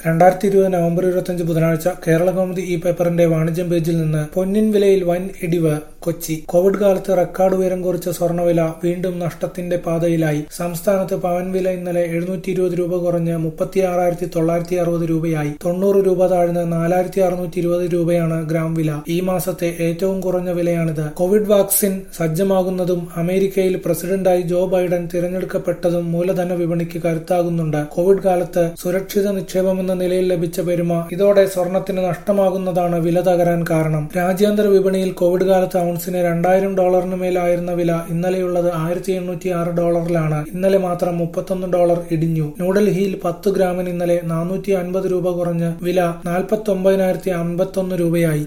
രണ്ടായിരത്തി ഇരുപത് നവംബർ ഇരുപത്തിയഞ്ച് ബുധനാഴ്ച കേരള കൗമുദി ഈ പേപ്പറിന്റെ വാണിജ്യം പേജിൽ നിന്ന് പൊന്നിൻ വിലയിൽ വൻ ഇടിവ് കൊച്ചി കോവിഡ് കാലത്ത് റെക്കോർഡ് ഉയരം കുറിച്ച സ്വർണ്ണവില വീണ്ടും നഷ്ടത്തിന്റെ പാതയിലായി സംസ്ഥാനത്ത് പവൻ വില ഇന്നലെ എഴുന്നൂറ്റി ഇരുപത് രൂപ കുറഞ്ഞ് മുപ്പത്തിയാറായിരത്തി തൊള്ളായിരത്തി അറുപത് രൂപയായി തൊണ്ണൂറ് രൂപ താഴ്ന്ന് നാലായിരത്തി അറുന്നൂറ്റി ഇരുപത് രൂപയാണ് ഗ്രാം വില ഈ മാസത്തെ ഏറ്റവും കുറഞ്ഞ വിലയാണിത് കോവിഡ് വാക്സിൻ സജ്ജമാകുന്നതും അമേരിക്കയിൽ പ്രസിഡന്റായി ജോ ബൈഡൻ തിരഞ്ഞെടുക്കപ്പെട്ടതും മൂലധന വിപണിക്ക് കരുത്താകുന്നുണ്ട് കോവിഡ് കാലത്ത് സുരക്ഷിത നിക്ഷേപമെന്ന നിലയിൽ ലഭിച്ച പെരുമ ഇതോടെ സ്വർണത്തിന് നഷ്ടമാകുന്നതാണ് വില തകരാൻ കാരണം രാജ്യാന്തര വിപണിയിൽ കോവിഡ് കാലത്ത് ഔൺസിന് രണ്ടായിരം ഡോളറിന് മേലായിരുന്ന വില ഇന്നലെയുള്ളത് ആയിരത്തി എണ്ണൂറ്റി ആറ് ഡോളറിലാണ് ഇന്നലെ മാത്രം മുപ്പത്തൊന്ന് ഡോളർ ഇടിഞ്ഞു ന്യൂഡൽഹിയിൽ പത്ത് ഗ്രാമിന് ഇന്നലെ നാനൂറ്റി അൻപത് രൂപ കുറഞ്ഞ് വില നാൽപ്പത്തി ഒമ്പതിനായിരത്തി അമ്പത്തൊന്ന് രൂപയായി